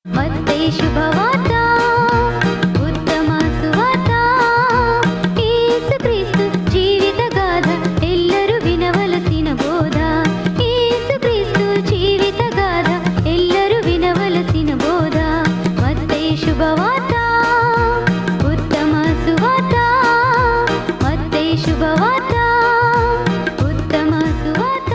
మత్తయి శుభవార్త ఉత్తమ సువార్త యేసుక్రీస్తు జీవిత గాథ ఎల్లరూ వినవలసిన బోధ యేసుక్రీస్తు జీవిత గాథ ఎల్లరూ వినవలసిన బోధ మత్తయి శుభవార్త ఉత్తమ సువార్త మత్తయి శుభవార్త ఉత్తమ సువార్త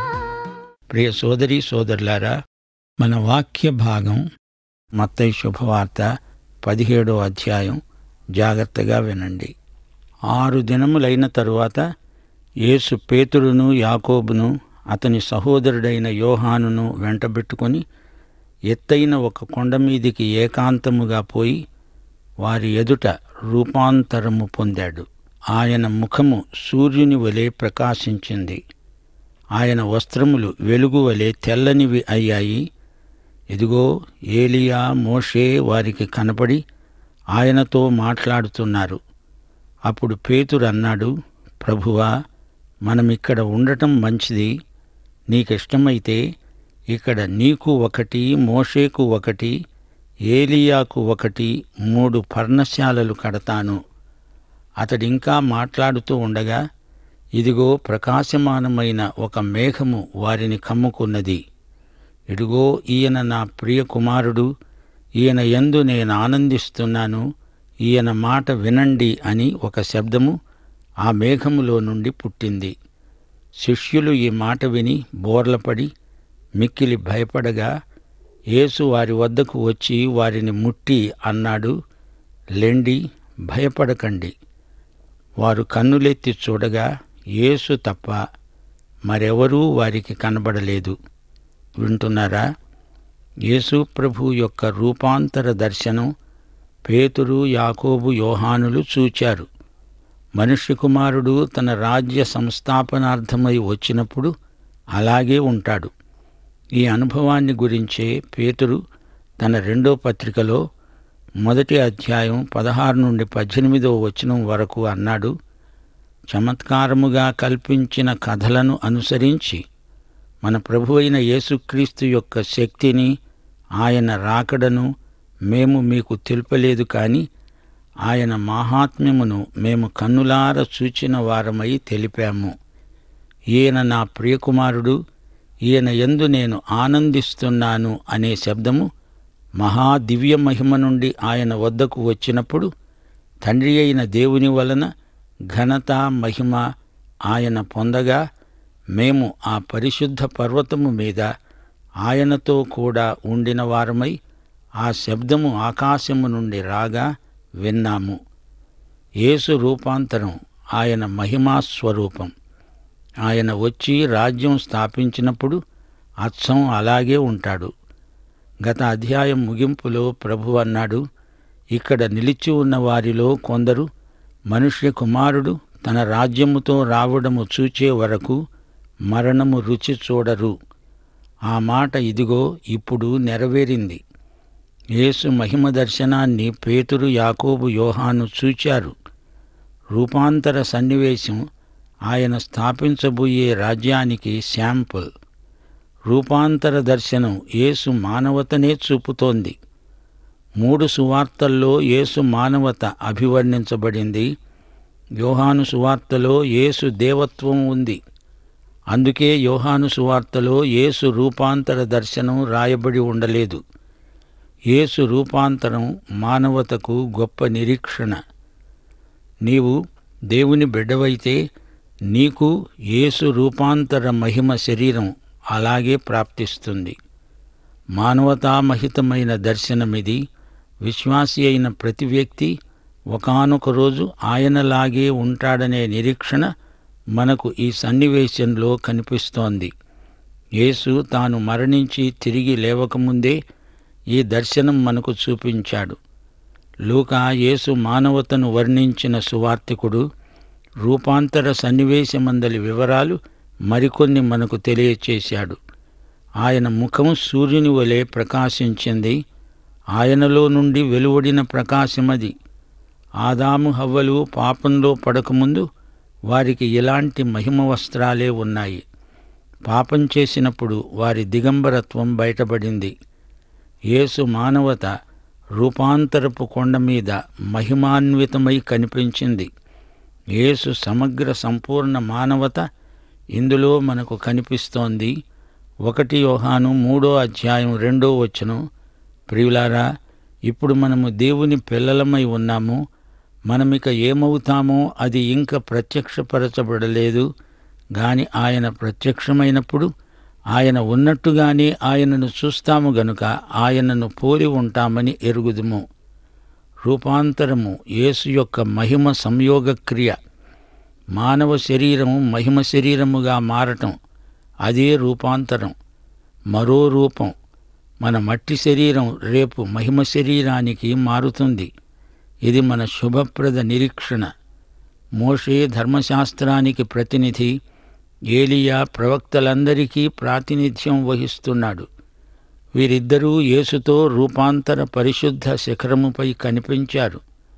ప్రియ సోదరి సోదరులారా మన వాక్య భాగం మత్తయి శుభవార్త పదిహేడో అధ్యాయం జాగ్రత్తగా వినండి ఆరు దినములైన తరువాత యేసు పేతురును యాకోబును అతని సహోదరుడైన యోహానును వెంటబెట్టుకొని ఎత్తైన ఒక కొండ మీదికి ఏకాంతముగా పోయి వారి ఎదుట రూపాంతరము పొందాడు ఆయన ముఖము సూర్యుని వలె ప్రకాశించింది ఆయన వస్త్రములు వెలుగు వలె తెల్లనివి అయ్యాయి ఇదిగో ఏలియా మోషే వారికి కనపడి ఆయనతో మాట్లాడుతున్నారు అప్పుడు పేతురు అన్నాడు ప్రభువా మనమిక్కడ ఉండటం మంచిది నీకిష్టమైతే ఇక్కడ నీకు ఒకటి మోషేకు ఒకటి ఏలియాకు ఒకటి మూడు పర్ణశాలలు కడతాను అతడింకా మాట్లాడుతూ ఉండగా ఇదిగో ప్రకాశమానమైన ఒక మేఘము వారిని కమ్ముకున్నది ఇదిగో ఈయన నా ప్రియ కుమారుడు ఈయన యందు నేను ఆనందిస్తున్నాను ఈయన మాట వినండి అని ఒక శబ్దము ఆ మేఘములో నుండి పుట్టింది శిష్యులు ఈ మాట విని బోర్లపడి మిక్కిలి భయపడగా యేసు వారి వద్దకు వచ్చి వారిని ముట్టి అన్నాడు లెండి భయపడకండి వారు కన్నులెత్తి చూడగా యేసు తప్ప మరెవరూ వారికి కనబడలేదు వింటున్నారా యేసు ప్రభు యొక్క రూపాంతర దర్శనం పేతురు యాకోబు యోహానులు చూచారు మనుష్య కుమారుడు తన రాజ్య సంస్థాపనార్థమై వచ్చినప్పుడు అలాగే ఉంటాడు ఈ అనుభవాన్ని గురించే పేతురు తన రెండో పత్రికలో మొదటి అధ్యాయం పదహారు నుండి పద్దెనిమిదో వచనం వరకు అన్నాడు చమత్కారముగా కల్పించిన కథలను అనుసరించి మన ప్రభువైన యేసుక్రీస్తు యొక్క శక్తిని ఆయన రాకడను మేము మీకు తెలుపలేదు కాని ఆయన మాహాత్మ్యమును మేము కన్నులార చూచిన వారమై తెలిపాము ఈయన నా ప్రియకుమారుడు ఈయన యందు నేను ఆనందిస్తున్నాను అనే శబ్దము మహా దివ్య మహిమ నుండి ఆయన వద్దకు వచ్చినప్పుడు తండ్రి అయిన దేవుని వలన ఘనత మహిమ ఆయన పొందగా మేము ఆ పరిశుద్ధ పర్వతము మీద ఆయనతో కూడా ఉండిన వారమై ఆ శబ్దము ఆకాశము నుండి రాగా విన్నాము యేసు రూపాంతరం ఆయన మహిమా స్వరూపం ఆయన వచ్చి రాజ్యం స్థాపించినప్పుడు అచ్చం అలాగే ఉంటాడు గత అధ్యాయం ముగింపులో ప్రభు అన్నాడు ఇక్కడ నిలిచి ఉన్న వారిలో కొందరు మనుష్య కుమారుడు తన రాజ్యముతో రావడము చూచే వరకు మరణము రుచి చూడరు ఆ మాట ఇదిగో ఇప్పుడు నెరవేరింది యేసు మహిమ దర్శనాన్ని పేతురు యాకోబు యోహాను చూచారు రూపాంతర సన్నివేశం ఆయన స్థాపించబోయే రాజ్యానికి శాంపుల్ రూపాంతర దర్శనం యేసు మానవతనే చూపుతోంది మూడు సువార్తల్లో యేసు మానవత అభివర్ణించబడింది యోహాను సువార్తలో యేసు దేవత్వం ఉంది అందుకే యోహాను సువార్తలో యేసు రూపాంతర దర్శనం రాయబడి ఉండలేదు యేసు రూపాంతరం మానవతకు గొప్ప నిరీక్షణ నీవు దేవుని బిడ్డవైతే నీకు యేసు రూపాంతర మహిమ శరీరం అలాగే ప్రాప్తిస్తుంది మానవతామహితమైన దర్శనమిది విశ్వాసి అయిన ప్రతి వ్యక్తి ఒకానొక రోజు ఆయనలాగే ఉంటాడనే నిరీక్షణ మనకు ఈ సన్నివేశంలో కనిపిస్తోంది యేసు తాను మరణించి తిరిగి లేవకముందే ఈ దర్శనం మనకు చూపించాడు లూకా యేసు మానవతను వర్ణించిన సువార్తికుడు రూపాంతర సన్నివేశమందలి వివరాలు మరికొన్ని మనకు తెలియచేశాడు ఆయన ముఖం సూర్యుని వలె ప్రకాశించింది ఆయనలో నుండి వెలువడిన ప్రకాశమది ఆదాము హవ్వలు పాపంలో పడకముందు వారికి ఇలాంటి మహిమ వస్త్రాలే ఉన్నాయి పాపం చేసినప్పుడు వారి దిగంబరత్వం బయటపడింది యేసు మానవత రూపాంతరపు కొండ మీద మహిమాన్వితమై కనిపించింది యేసు సమగ్ర సంపూర్ణ మానవత ఇందులో మనకు కనిపిస్తోంది ఒకటి యోహాను మూడో అధ్యాయం రెండో వచనం ప్రియులారా ఇప్పుడు మనము దేవుని పిల్లలమై ఉన్నాము మనమిక ఏమవుతామో అది ఇంకా ప్రత్యక్షపరచబడలేదు గాని ఆయన ప్రత్యక్షమైనప్పుడు ఆయన ఉన్నట్టుగానే ఆయనను చూస్తాము గనుక ఆయనను పోలి ఉంటామని ఎరుగుదుము రూపాంతరము యేసు యొక్క మహిమ సంయోగ క్రియ మానవ శరీరము మహిమ శరీరముగా మారటం అదే రూపాంతరం మరో రూపం మన మట్టి శరీరం రేపు మహిమ శరీరానికి మారుతుంది ఇది మన శుభప్రద నిరీక్షణ మోషే ధర్మశాస్త్రానికి ప్రతినిధి ఏలియా ప్రవక్తలందరికీ ప్రాతినిధ్యం వహిస్తున్నాడు వీరిద్దరూ యేసుతో రూపాంతర పరిశుద్ధ శిఖరముపై కనిపించారు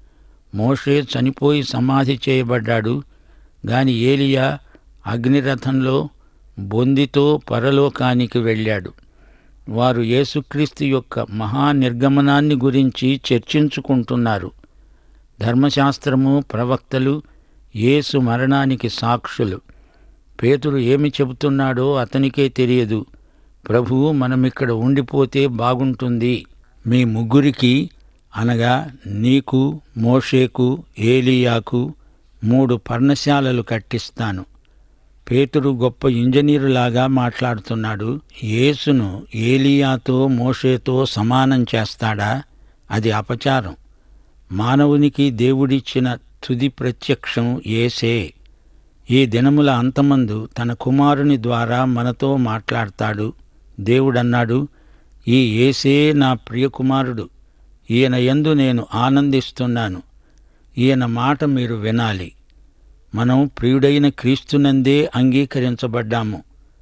మోషే చనిపోయి సమాధి చేయబడ్డాడు గాని ఏలియా అగ్నిరథంలో బొందితో పరలోకానికి వెళ్ళాడు వారు యేసుక్రీస్తు యొక్క మహానిర్గమనాన్ని గురించి చర్చించుకుంటున్నారు ధర్మశాస్త్రము ప్రవక్తలు యేసు మరణానికి సాక్షులు పేతురు ఏమి చెబుతున్నాడో అతనికే తెలియదు ప్రభువు మనమిక్కడ ఉండిపోతే బాగుంటుంది మీ ముగ్గురికి అనగా నీకు మోషేకు ఏలియాకు మూడు పర్ణశాలలు కట్టిస్తాను పేతురు గొప్ప ఇంజనీరులాగా మాట్లాడుతున్నాడు యేసును ఏలియాతో మోషేతో సమానం చేస్తాడా అది అపచారం మానవునికి దేవుడిచ్చిన తుది ప్రత్యక్షం ఏసే ఈ దినముల అంతమందు తన కుమారుని ద్వారా మనతో మాట్లాడతాడు దేవుడన్నాడు ఈ ఏసే నా ప్రియకుమారుడు ఈయన యందు నేను ఆనందిస్తున్నాను ఈయన మాట మీరు వినాలి మనం ప్రియుడైన క్రీస్తునందే అంగీకరించబడ్డాము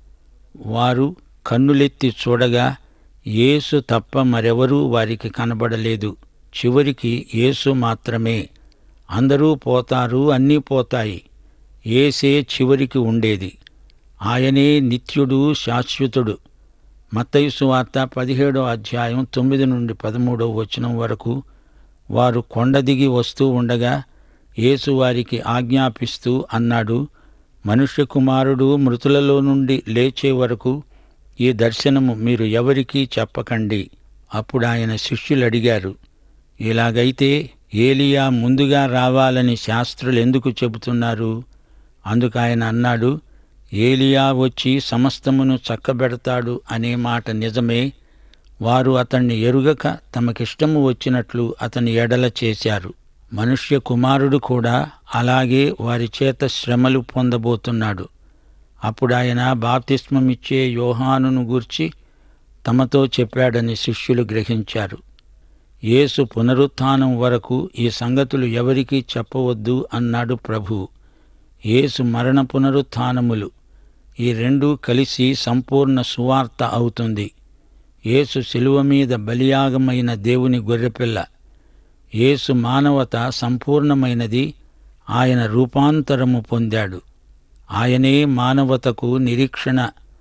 వారు కన్నులెత్తి చూడగా యేసు తప్ప మరెవరూ వారికి కనబడలేదు చివరికి యేసు మాత్రమే అందరూ పోతారు అన్నీ పోతాయి ఏసే చివరికి ఉండేది ఆయనే నిత్యుడు శాశ్వతుడు మత్తయి వార్త పదిహేడో అధ్యాయం తొమ్మిది నుండి పదమూడో వచనం వరకు వారు కొండ దిగి వస్తూ ఉండగా యేసు వారికి ఆజ్ఞాపిస్తూ అన్నాడు మనుష్య కుమారుడు మృతులలో నుండి లేచే వరకు ఈ దర్శనము మీరు ఎవరికీ చెప్పకండి అప్పుడు ఆయన శిష్యులు అడిగారు ఇలాగైతే ఏలియా ముందుగా రావాలని శాస్త్రులు ఎందుకు చెబుతున్నారు అందుకు ఆయన అన్నాడు ఏలియా వచ్చి సమస్తమును చక్కబెడతాడు అనే మాట నిజమే వారు అతన్ని ఎరుగక తమకిష్టము వచ్చినట్లు అతని ఎడల చేశారు మనుష్య కుమారుడు కూడా అలాగే వారి చేత శ్రమలు పొందబోతున్నాడు అప్పుడు ఆయన బాప్తిస్మమిచ్చే యోహానును గూర్చి తమతో చెప్పాడని శిష్యులు గ్రహించారు యేసు పునరుత్థానం వరకు ఈ సంగతులు ఎవరికీ చెప్పవద్దు అన్నాడు ప్రభు యేసు మరణ పునరుత్థానములు ఈ రెండూ కలిసి సంపూర్ణ సువార్త అవుతుంది యేసు శిలువ మీద బలియాగమైన దేవుని గొర్రెపిల్ల యేసు మానవత సంపూర్ణమైనది ఆయన రూపాంతరము పొందాడు ఆయనే మానవతకు నిరీక్షణ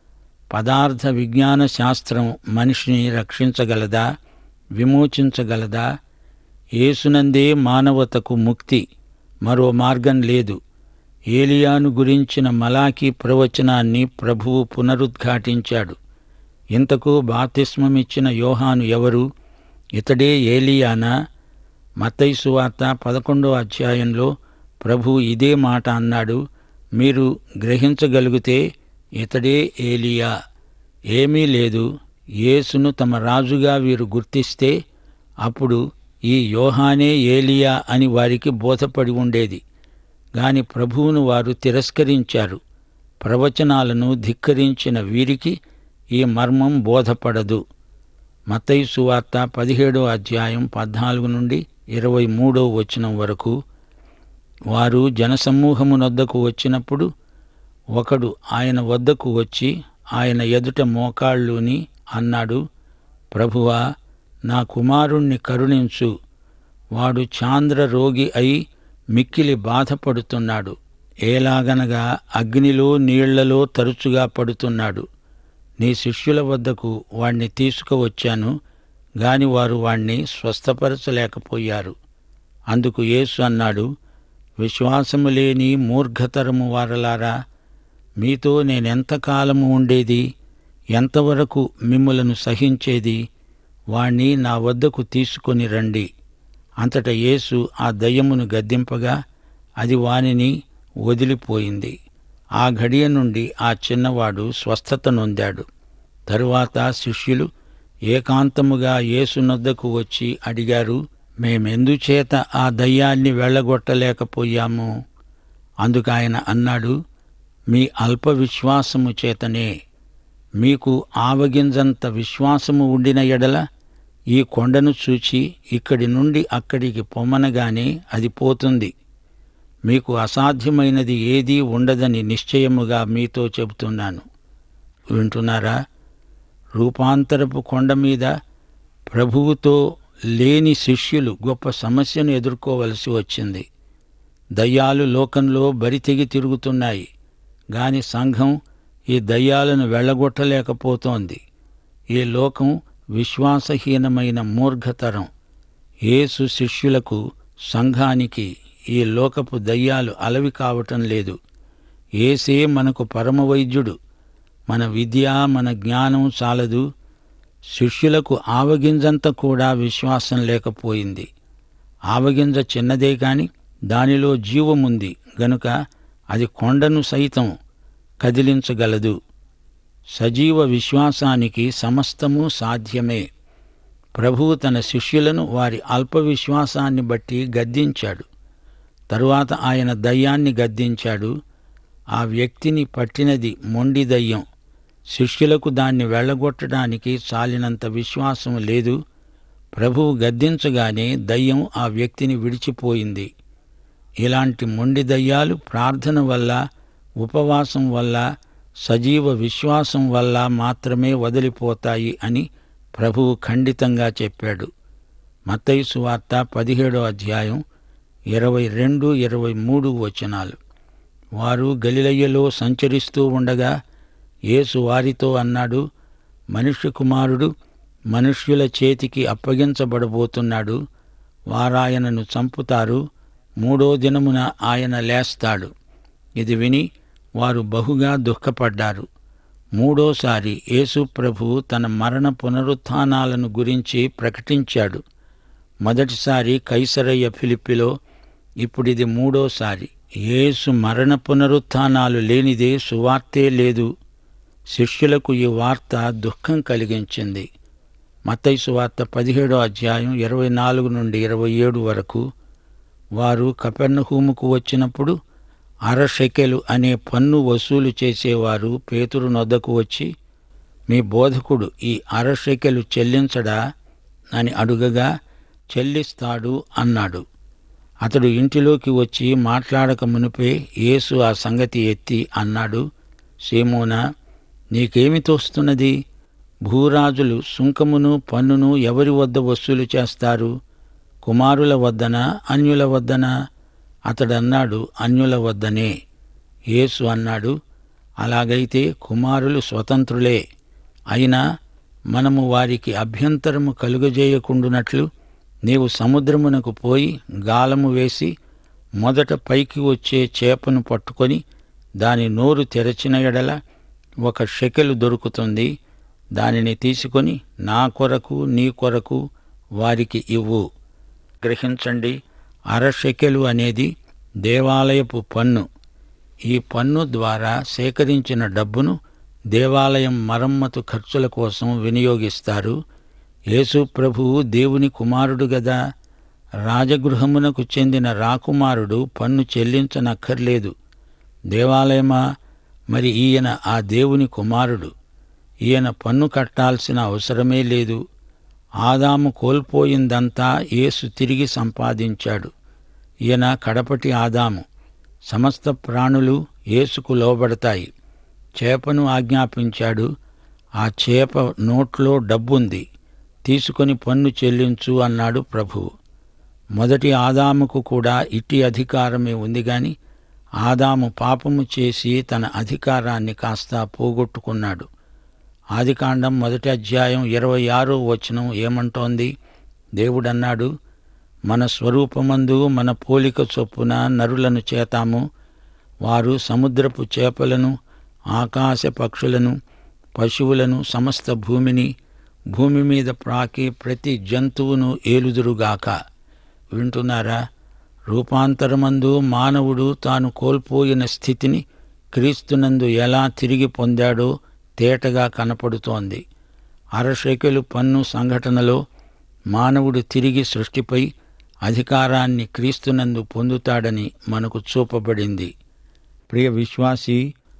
పదార్థ విజ్ఞాన శాస్త్రం మనిషిని రక్షించగలదా విమోచించగలదా యేసునందే మానవతకు ముక్తి మరో మార్గం లేదు ఏలియాను గురించిన మలాకి ప్రవచనాన్ని ప్రభువు పునరుద్ఘాటించాడు ఇంతకు బాతిస్మమిచ్చిన యోహాను ఎవరు ఇతడే ఏలియానా మత్తైసు వార్త పదకొండో అధ్యాయంలో ప్రభు ఇదే మాట అన్నాడు మీరు గ్రహించగలిగితే ఇతడే ఏలియా ఏమీ లేదు యేసును తమ రాజుగా వీరు గుర్తిస్తే అప్పుడు ఈ యోహానే ఏలియా అని వారికి బోధపడి ఉండేది గాని ప్రభువును వారు తిరస్కరించారు ప్రవచనాలను ధిక్కరించిన వీరికి ఈ మర్మం బోధపడదు మత్తయి సువార్త పదిహేడో అధ్యాయం పద్నాలుగు నుండి ఇరవై మూడో వచనం వరకు వారు జనసమూహమునొద్దకు వచ్చినప్పుడు ఒకడు ఆయన వద్దకు వచ్చి ఆయన ఎదుట మోకాళ్ళుని అన్నాడు ప్రభువా నా కుమారుణ్ణి కరుణించు వాడు చాంద్ర రోగి అయి మిక్కిలి బాధపడుతున్నాడు ఏలాగనగా అగ్నిలో నీళ్లలో తరచుగా పడుతున్నాడు నీ శిష్యుల వద్దకు వాణ్ణి తీసుకువచ్చాను గాని వారు వాణ్ణి స్వస్థపరచలేకపోయారు అందుకు యేసు అన్నాడు విశ్వాసము లేని మూర్ఘతరము వారలారా మీతో నేనెంతకాలము ఉండేది ఎంతవరకు మిమ్ములను సహించేది వాణ్ణి నా వద్దకు తీసుకొని రండి అంతట యేసు ఆ దయ్యమును గద్దింపగా అది వానిని వదిలిపోయింది ఆ ఘడియ నుండి ఆ చిన్నవాడు స్వస్థత నొందాడు తరువాత శిష్యులు ఏకాంతముగా యేసునొద్దకు వచ్చి అడిగారు మేమెందుచేత ఆ దయ్యాన్ని వెళ్ళగొట్టలేకపోయాము అందుకు ఆయన అన్నాడు మీ అల్ప విశ్వాసము చేతనే మీకు ఆవగింజంత విశ్వాసము ఉండిన ఎడల ఈ కొండను చూచి ఇక్కడి నుండి అక్కడికి పొమ్మనగానే అది పోతుంది మీకు అసాధ్యమైనది ఏదీ ఉండదని నిశ్చయముగా మీతో చెబుతున్నాను వింటున్నారా రూపాంతరపు కొండ మీద ప్రభువుతో లేని శిష్యులు గొప్ప సమస్యను ఎదుర్కోవలసి వచ్చింది దయ్యాలు లోకంలో బరితెగి తిరుగుతున్నాయి గాని సంఘం ఈ దయ్యాలను వెళ్ళగొట్టలేకపోతోంది ఈ లోకం విశ్వాసహీనమైన మూర్ఘతరం యేసు శిష్యులకు సంఘానికి ఈ లోకపు దయ్యాలు అలవి కావటం లేదు ఏసే మనకు పరమవైద్యుడు మన విద్య మన జ్ఞానం చాలదు శిష్యులకు ఆవగింజంత కూడా విశ్వాసం లేకపోయింది ఆవగింజ చిన్నదే కాని దానిలో జీవముంది గనుక అది కొండను సైతం కదిలించగలదు సజీవ విశ్వాసానికి సమస్తము సాధ్యమే ప్రభువు తన శిష్యులను వారి అల్ప విశ్వాసాన్ని బట్టి గద్దించాడు తరువాత ఆయన దయ్యాన్ని గద్దించాడు ఆ వ్యక్తిని పట్టినది మొండి దయ్యం శిష్యులకు దాన్ని వెళ్ళగొట్టడానికి చాలినంత విశ్వాసం లేదు ప్రభువు గద్దించగానే దయ్యం ఆ వ్యక్తిని విడిచిపోయింది ఇలాంటి మొండి దయ్యాలు ప్రార్థన వల్ల ఉపవాసం వల్ల సజీవ విశ్వాసం వల్ల మాత్రమే వదిలిపోతాయి అని ప్రభువు ఖండితంగా చెప్పాడు మత్తయి సువార్త పదిహేడో అధ్యాయం ఇరవై రెండు ఇరవై మూడు వచనాలు వారు గలిలయ్యలో సంచరిస్తూ ఉండగా యేసు వారితో అన్నాడు మనుష్య కుమారుడు మనుష్యుల చేతికి అప్పగించబడబోతున్నాడు వారాయనను చంపుతారు మూడో దినమున ఆయన లేస్తాడు ఇది విని వారు బహుగా దుఃఖపడ్డారు మూడోసారి యేసు ప్రభువు తన మరణ పునరుత్థానాలను గురించి ప్రకటించాడు మొదటిసారి కైసరయ్య ఫిలిప్పిలో ఇప్పుడిది మూడోసారి యేసు మరణ పునరుత్థానాలు లేనిదే సువార్తే లేదు శిష్యులకు ఈ వార్త దుఃఖం కలిగించింది మత్తయి సువార్త పదిహేడో అధ్యాయం ఇరవై నాలుగు నుండి ఇరవై ఏడు వరకు వారు కపెర్నహూముకు వచ్చినప్పుడు అరషెకెలు అనే పన్ను వసూలు చేసేవారు పేతురు నొద్దకు వచ్చి మీ బోధకుడు ఈ అరషెకెలు చెల్లించడా అని అడుగగా చెల్లిస్తాడు అన్నాడు అతడు ఇంటిలోకి వచ్చి మాట్లాడక మునిపే యేసు ఆ సంగతి ఎత్తి అన్నాడు సీమోనా నీకేమి తోస్తున్నది భూరాజులు సుంకమును పన్నును ఎవరి వద్ద వసూలు చేస్తారు కుమారుల వద్దనా అన్యుల వద్దనా అతడన్నాడు అన్యుల వద్దనే యేసు అన్నాడు అలాగైతే కుమారులు స్వతంత్రులే అయినా మనము వారికి అభ్యంతరము కలుగజేయకుండునట్లు నీవు సముద్రమునకు పోయి గాలము వేసి మొదట పైకి వచ్చే చేపను పట్టుకొని దాని నోరు తెరచిన ఎడల ఒక షెకెలు దొరుకుతుంది దానిని తీసుకొని నా కొరకు నీ కొరకు వారికి ఇవ్వు గ్రహించండి అరషెకెలు అనేది దేవాలయపు పన్ను ఈ పన్ను ద్వారా సేకరించిన డబ్బును దేవాలయం మరమ్మతు ఖర్చుల కోసం వినియోగిస్తారు యేసు ప్రభువు దేవుని కుమారుడు గదా రాజగృహమునకు చెందిన రాకుమారుడు పన్ను చెల్లించనక్కర్లేదు దేవాలయమా మరి ఈయన ఆ దేవుని కుమారుడు ఈయన పన్ను కట్టాల్సిన అవసరమే లేదు ఆదాము కోల్పోయిందంతా యేసు తిరిగి సంపాదించాడు ఈయన కడపటి ఆదాము సమస్త ప్రాణులు యేసుకు లోబడతాయి చేపను ఆజ్ఞాపించాడు ఆ చేప నోట్లో డబ్బుంది తీసుకొని పన్ను చెల్లించు అన్నాడు ప్రభువు మొదటి ఆదాముకు కూడా ఇట్టి అధికారమే ఉంది గాని ఆదాము పాపము చేసి తన అధికారాన్ని కాస్త పోగొట్టుకున్నాడు ఆదికాండం మొదటి అధ్యాయం ఇరవై ఆరో వచనం ఏమంటోంది దేవుడన్నాడు మన స్వరూపమందు మన పోలిక చొప్పున నరులను చేతాము వారు సముద్రపు చేపలను ఆకాశ పక్షులను పశువులను సమస్త భూమిని భూమి మీద ప్రాకే ప్రతి జంతువును ఏలుదురుగాక వింటున్నారా రూపాంతరమందు మానవుడు తాను కోల్పోయిన స్థితిని క్రీస్తునందు ఎలా తిరిగి పొందాడో తేటగా కనపడుతోంది అరశేకెలు పన్ను సంఘటనలో మానవుడు తిరిగి సృష్టిపై అధికారాన్ని క్రీస్తునందు పొందుతాడని మనకు చూపబడింది ప్రియ విశ్వాసి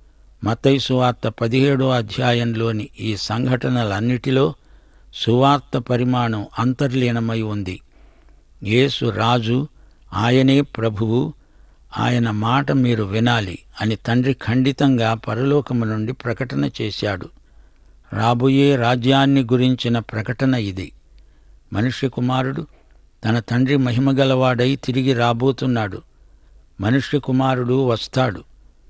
మత్తయి సువార్త పదిహేడో అధ్యాయంలోని ఈ సంఘటనలన్నిటిలో సువార్త పరిమాణం అంతర్లీనమై ఉంది యేసు రాజు ఆయనే ప్రభువు ఆయన మాట మీరు వినాలి అని తండ్రి ఖండితంగా పరలోకము నుండి ప్రకటన చేశాడు రాబోయే రాజ్యాన్ని గురించిన ప్రకటన ఇది మనుష్య కుమారుడు తన తండ్రి మహిమగలవాడై తిరిగి రాబోతున్నాడు మనుష్య కుమారుడు వస్తాడు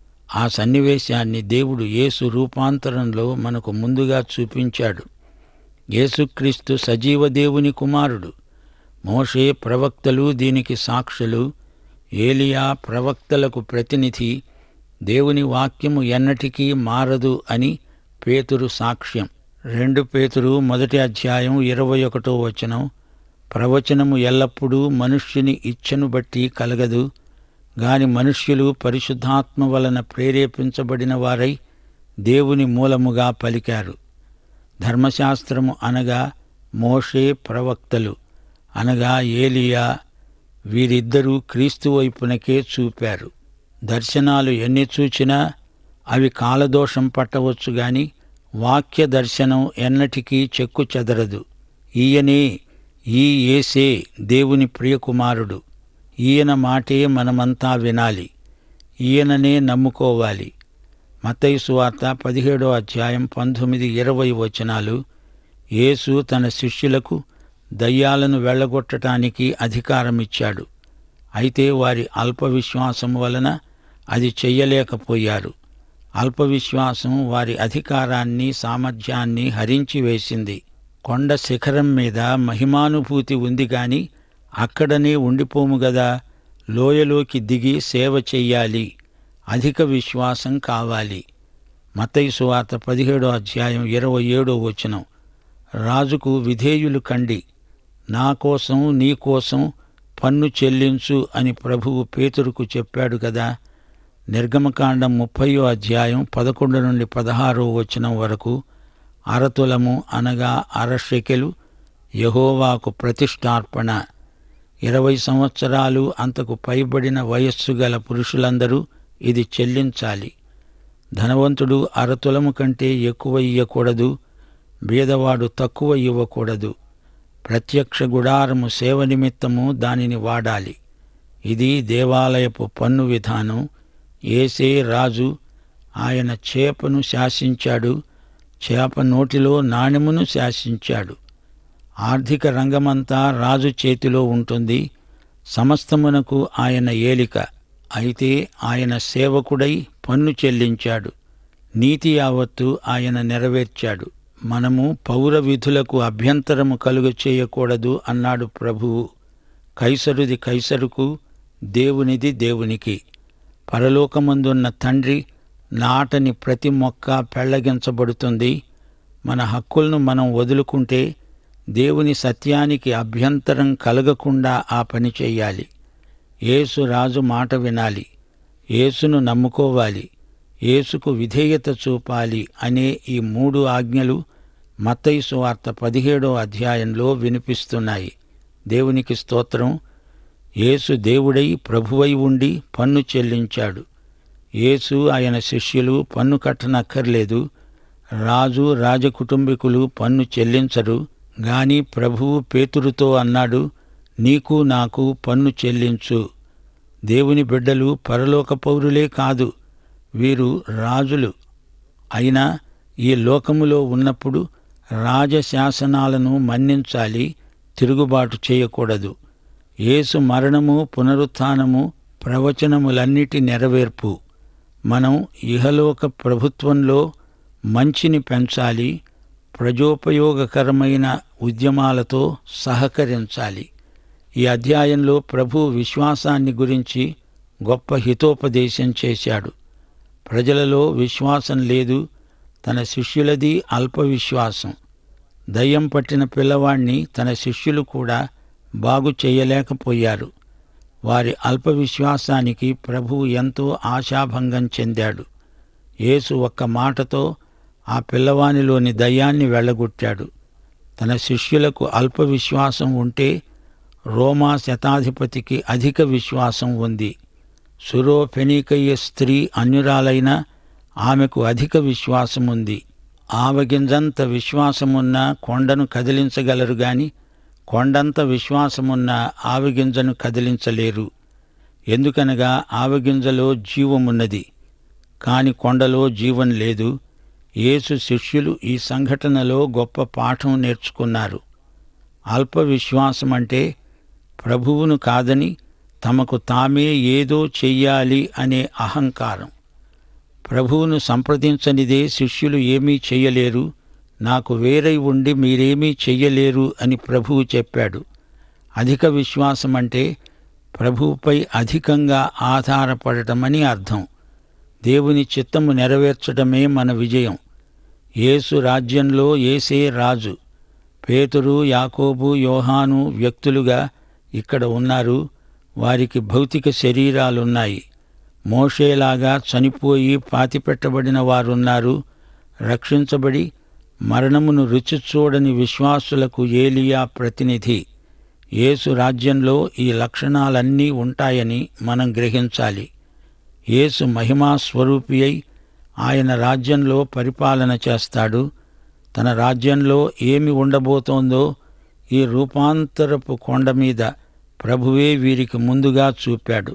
ఆ సన్నివేశాన్ని దేవుడు యేసు రూపాంతరంలో మనకు ముందుగా చూపించాడు యేసుక్రీస్తు సజీవ దేవుని కుమారుడు మోషే ప్రవక్తలు దీనికి సాక్షులు ఏలియా ప్రవక్తలకు ప్రతినిధి దేవుని వాక్యము ఎన్నటికీ మారదు అని పేతురు సాక్ష్యం రెండు పేతురు మొదటి అధ్యాయం ఇరవై ఒకటో వచనం ప్రవచనము ఎల్లప్పుడూ మనుష్యుని ఇచ్ఛను బట్టి కలగదు గాని మనుష్యులు పరిశుద్ధాత్మ వలన ప్రేరేపించబడిన వారై దేవుని మూలముగా పలికారు ధర్మశాస్త్రము అనగా మోషే ప్రవక్తలు అనగా ఏలియా వీరిద్దరూ క్రీస్తు వైపునకే చూపారు దర్శనాలు ఎన్ని చూచినా అవి కాలదోషం పట్టవచ్చు గాని వాక్య దర్శనం ఎన్నటికీ చెక్కు చెదరదు ఈయనే ఈ ఏసే దేవుని ప్రియకుమారుడు ఈయన మాటే మనమంతా వినాలి ఈయననే నమ్ముకోవాలి మత్తయి సువార్త పదిహేడో అధ్యాయం పంతొమ్మిది ఇరవై వచనాలు యేసు తన శిష్యులకు దయ్యాలను వెళ్ళగొట్టడానికి అధికారమిచ్చాడు అయితే వారి అల్ప విశ్వాసం వలన అది చెయ్యలేకపోయారు అల్ప విశ్వాసం వారి అధికారాన్ని సామర్థ్యాన్ని హరించి వేసింది కొండ శిఖరం మీద మహిమానుభూతి ఉంది గాని అక్కడనే ఉండిపోము గదా లోయలోకి దిగి సేవ చెయ్యాలి అధిక విశ్వాసం కావాలి మతయి సువార్త పదిహేడో అధ్యాయం ఇరవై ఏడో వచనం రాజుకు విధేయులు కండి నా కోసం నీ కోసం పన్ను చెల్లించు అని ప్రభువు పేతురుకు చెప్పాడు కదా నిర్గమకాండం ముప్పయో అధ్యాయం పదకొండు నుండి పదహారో వచనం వరకు అరతులము అనగా అరశెకెలు యహోవాకు ప్రతిష్టార్పణ ఇరవై సంవత్సరాలు అంతకు పైబడిన వయస్సు గల పురుషులందరూ ఇది చెల్లించాలి ధనవంతుడు అరతులము కంటే ఎక్కువ ఇయ్యకూడదు బీదవాడు తక్కువ ఇవ్వకూడదు ప్రత్యక్ష గుడారము సేవ నిమిత్తము దానిని వాడాలి ఇది దేవాలయపు పన్ను విధానం ఏసే రాజు ఆయన చేపను శాసించాడు చేప నోటిలో నాణెమును శాసించాడు ఆర్థిక రంగమంతా రాజు చేతిలో ఉంటుంది సమస్తమునకు ఆయన ఏలిక అయితే ఆయన సేవకుడై పన్ను చెల్లించాడు నీతి యావత్తు ఆయన నెరవేర్చాడు మనము పౌర విధులకు అభ్యంతరము కలుగ చేయకూడదు అన్నాడు ప్రభువు కైసరుది కైసరుకు దేవునిది దేవునికి పరలోకమందున్న తండ్రి నాటని ప్రతి మొక్క పెళ్లగించబడుతుంది మన హక్కులను మనం వదులుకుంటే దేవుని సత్యానికి అభ్యంతరం కలగకుండా ఆ పని చెయ్యాలి యేసు రాజు మాట వినాలి యేసును నమ్ముకోవాలి యేసుకు విధేయత చూపాలి అనే ఈ మూడు ఆజ్ఞలు మత్తయి సువార్త పదిహేడో అధ్యాయంలో వినిపిస్తున్నాయి దేవునికి స్తోత్రం యేసు దేవుడై ప్రభువై ఉండి పన్ను చెల్లించాడు యేసు ఆయన శిష్యులు పన్ను కట్టనక్కర్లేదు రాజు రాజకుటుంబీకులు పన్ను చెల్లించరు గాని ప్రభువు పేతురుతో అన్నాడు నీకు నాకు పన్ను చెల్లించు దేవుని బిడ్డలు పరలోక పౌరులే కాదు వీరు రాజులు అయినా ఈ లోకములో ఉన్నప్పుడు రాజశాసనాలను మన్నించాలి తిరుగుబాటు చేయకూడదు యేసు మరణము పునరుత్థానము ప్రవచనములన్నిటి నెరవేర్పు మనం ఇహలోక ప్రభుత్వంలో మంచిని పెంచాలి ప్రజోపయోగకరమైన ఉద్యమాలతో సహకరించాలి ఈ అధ్యాయంలో ప్రభు విశ్వాసాన్ని గురించి గొప్ప హితోపదేశం చేశాడు ప్రజలలో విశ్వాసం లేదు తన శిష్యులది అల్ప విశ్వాసం దయ్యం పట్టిన పిల్లవాణ్ణి తన శిష్యులు కూడా బాగు చేయలేకపోయారు వారి అల్ప విశ్వాసానికి ప్రభువు ఎంతో ఆశాభంగం చెందాడు యేసు ఒక్క మాటతో ఆ పిల్లవానిలోని దయ్యాన్ని వెళ్ళగొట్టాడు తన శిష్యులకు అల్ప విశ్వాసం ఉంటే రోమా శతాధిపతికి అధిక విశ్వాసం ఉంది సురో ఫెనీకయ్య స్త్రీ అన్యురాలైన ఆమెకు అధిక విశ్వాసం ఉంది ఆవగింజంత విశ్వాసమున్న కొండను కదిలించగలరు గాని కొండంత విశ్వాసమున్న ఆవగింజను కదిలించలేరు ఎందుకనగా ఆవగింజలో జీవమున్నది కాని కొండలో జీవం లేదు యేసు శిష్యులు ఈ సంఘటనలో గొప్ప పాఠం నేర్చుకున్నారు అల్ప విశ్వాసం అంటే ప్రభువును కాదని తమకు తామే ఏదో చెయ్యాలి అనే అహంకారం ప్రభువును సంప్రదించనిదే శిష్యులు ఏమీ చెయ్యలేరు నాకు వేరై ఉండి మీరేమీ చెయ్యలేరు అని ప్రభువు చెప్పాడు అధిక విశ్వాసం అంటే ప్రభువుపై అధికంగా ఆధారపడటమని అర్థం దేవుని చిత్తము నెరవేర్చడమే మన విజయం యేసు రాజ్యంలో ఏసే రాజు పేతురు యాకోబు యోహాను వ్యక్తులుగా ఇక్కడ ఉన్నారు వారికి భౌతిక శరీరాలున్నాయి మోషేలాగా చనిపోయి పాతిపెట్టబడిన వారున్నారు రక్షించబడి మరణమును రుచి చూడని విశ్వాసులకు ఏలియా ప్రతినిధి యేసు రాజ్యంలో ఈ లక్షణాలన్నీ ఉంటాయని మనం గ్రహించాలి యేసు మహిమా స్వరూపి అయి ఆయన రాజ్యంలో పరిపాలన చేస్తాడు తన రాజ్యంలో ఏమి ఉండబోతోందో ఈ రూపాంతరపు కొండ మీద ప్రభువే వీరికి ముందుగా చూపాడు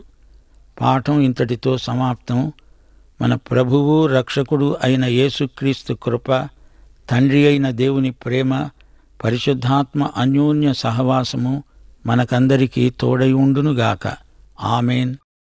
పాఠం ఇంతటితో సమాప్తం మన ప్రభువు రక్షకుడు అయిన యేసుక్రీస్తు కృప తండ్రి అయిన దేవుని ప్రేమ పరిశుద్ధాత్మ అన్యోన్య సహవాసము మనకందరికీ తోడై ఉండునుగాక ఆమెన్